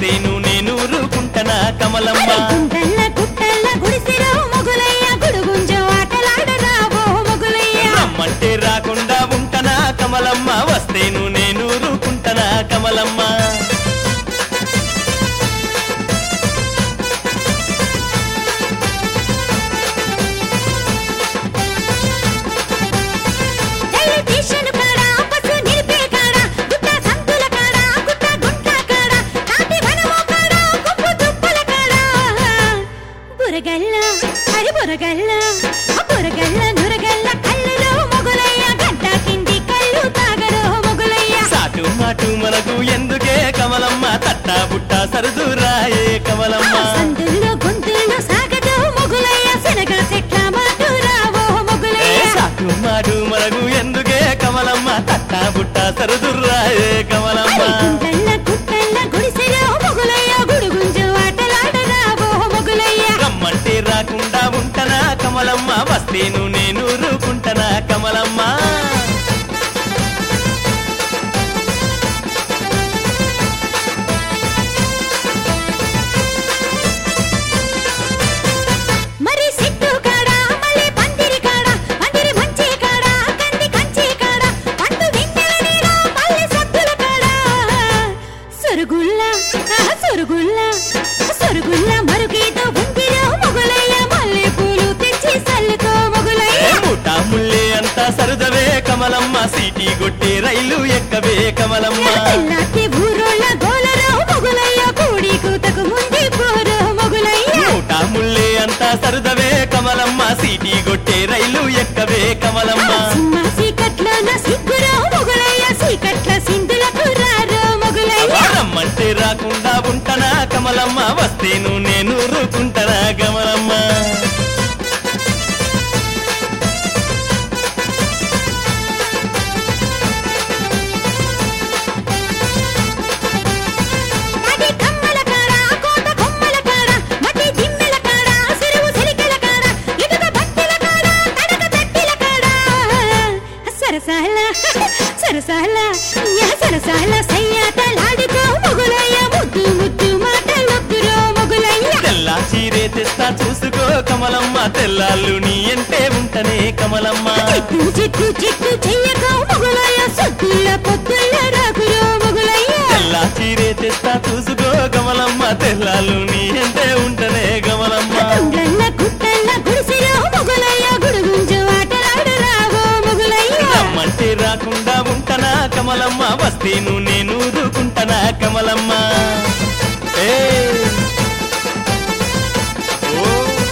వస్తేను నేను ఊరుకుంటనా కమలమ్మ గుంటల్ల గుట్టల్ల గుడిసిరో మొగులయ్య గుడుగుంజో ఆటలాడరావో మొగులయ్య రమ్మంటే రాకుండా ఉంటనా కమలమ్మ వస్తేను నేను ఊరుకుంటనా కమలమ్మ రైలు స్టేషన్ కాడ బస్సు నిలిపే కాడ గుట్ట సంతుల కాడ గుట్ట గుంట కాడ కాటి వనము కాడ గుప్పు దుప్పుల కాడ బురగల్ల హరి బురగల్ల ఆ బురగల్ల నురగల్ల కళ్ళలో మొగులయ్య గడ్డ కింది కళ్ళు తాగరో మొగులయ్య సాటు మాటు మనకు ఎందుకే కమలమ్మ తట్టా బుట్ట సరదురాయే కమలమ్మ సందుల్లో గొంతుల్లో సాగదో మొగులయ్య శనగ చెట్ల మాటు రావో ఏ మొగులయ్య సాటు మాటు మనకు ఎందుకే కమలమ్మ తట్టా బుట్ట సరదురాయే కమలమ్మ గుంటల్ల గుట్టల్ల గుడిసెలో మొగులయ్య గుడుగుంజు ఆటలాడరావో మొగులయ్య రమ్మంటే రాకుండా ఉంటనా కమలమ్మ వస్తేను నేను ఊరుకుంటనా కమలమ్మ మరి సిట్టు కాడ మళ్ళీ పందిరి కాడ పందిరి మంచి కాడ కంది కంచి కాడ పండు వెన్నెల నీడ పల్లె సత్తుల కాడ సొరుగుల్ల ఆహా, సొరుగుల్ల సొరుగుల్ల మరుగేదో ఉందిరో మొగులయ్య మల్లె పూలు తెచ్చి సల్లుకో ఏ మొగులయ్య ముఠా ముల్లే అంతా సరదవే కమలమ్మ సీటీ కొట్టే రైలు ఎక్కవే కమలమ్మ తెల్లాటి ఊరోళ్ళ గోలరో మొగులయ్య కూడి కూతకు ముందే పోరో మొగులయ్య ముఠా ముల్లే అంతా సరదవే కమలమ్మ సీటీ కొట్టే రైలు ఎక్కవే కమలమ్మ సింహ సీకట్లోన సిగ్గురో మొగులయ్య సీకట్ల సింధులకు రారో మొగులయ్య రమ్మంటే రాకుండా ఉంటనా కమలమ్మ వస్తేను నేను ఊరుకుంటనా కమలమ్మ మడి కమ్మల కాడ కోట కొమ్మల కాడ మట్టి దిమ్మెల కాడ సిరువు సిలికల కాడ ఇటుక బట్టెల కాడ తడక తట్టిల కాడ సరసాల సరసాల యా సరసాల సయ్యాటలాడుకో మొగులయ్య ముద్దు ముద్దు మాటలొద్దురో మొగులయ్య తెల్ల చీరే తెస్తా చూసుకో కమలమ్మ తెల్లాళ్ళు నీ అంటే ఉంటనే కమలమ్మ చిట్టు చిట్టు చిట్టు చెయ్యకో మొగులయ్య సొత్తుల పొత్తుల రాకురో మొగులయ్య తెల్ల చీరే తెస్తా చూసుకో కమలమ్మ తెల్లాళ్ళు నీ అంటే ఉంటనే కమలమ్మ గుండ్రన్న గుట్టన్న గుడిసిరో మొగులయ్య గుడుగుంజు ఆటలాడరావో మొగులయ్య రమ్మంటే రాకుండా ఉంటనా కమలమ్మ వస్తేను నేను ఊరుకుంటనా కమలమ్మ ఏ ఓ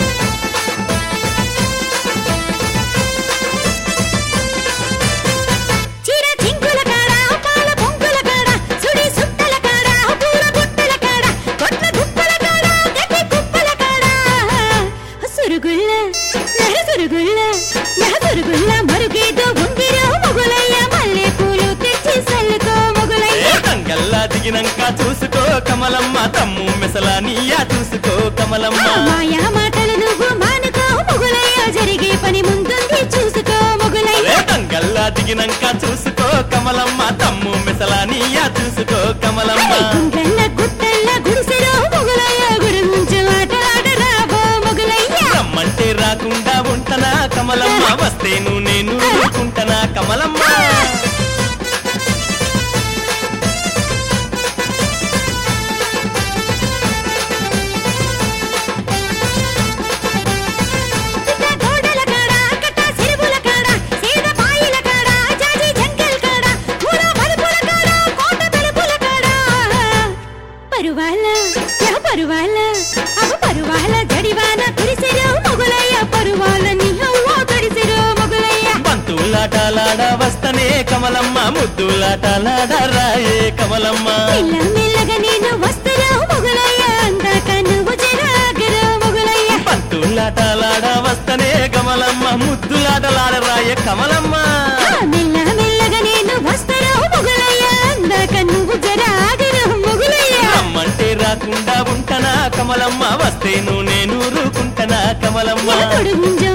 చీర చింకుల కాడ పాల పొంకుల కాడ సుడి సుట్టల కాడ పూల బుట్టల కాడ కొట్ల గుప్పల కాడ గట్టి కుప్పల కాడ సురుగుళ్ళ నర సురుగుళ్ళ నర సురుగుళ్ళ మరుగేదో ఉందిరో మొగులయ్య మల్లె పూలు తెచ్చి సల్లుకో మొగులయ్య ఏ తంగల్లా దిగినంక చూసుకో కమలమ్మ తమ్ము మెసలా నీయా చూసుకో కమలమ్మ ఆ మాయా మాటలు నువ్వు మానుకో మొగులయ్య జరిగే పని ముందుంది చూసుకో మొగులయ్య ఏ తంగల్లా దిగినంక చూసుకో కమలమ్మ తమ్ము మెసలా నీయా చూసుకో కమలమ్మ గుండ్రన్న గుట్టల్ల గుడిసెలో మొగులయ్య గురుంచు ఆటలాడరావో మొగులయ్య రమ్మంటే రాకుండా ఉంటనా కమలమ్మ వస్తేను నేను ఊరుకుంటనా కమలమ్మ పిట్ట గోడల కాడ కట్ట సిరుబుల కాడ సీద పాయిల కాడ జాజి జంకల్ కాడ పూల మలుపుల కాడ కోట తలుపుల కాడ పరువాల యా పరువాల అవ పరువాల జడివాన కురిసెరో మొగులయ్య పరువాల నిహవ్వ తడిసెరో మొగులయ్య బంతులాటలాడ వస్తనే కమలమ్మ ముద్దులాటలాడ రాయే కమలమ్మ మెల్ల మెల్లగా నేను వస్తురో మొగులయ్య అందాక నువ్వు జరాగరో మొగులయ్య బంతులాటలాడ వస్తనే కమలమ్మ ముద్దులాటలాడ రాయే కమలమ్మ ఆ మెల్ల మెల్లగా నేను వస్తురో మొగులయ్య అందాక నువ్వు జరాగరో మొగులయ్య రమ్మంటే రాకుండా ఉంటనా కమలమ్మ వస్తేను నేను ఊరుకుంటనా కమలమ్మ ఎప్పుడు ముంజో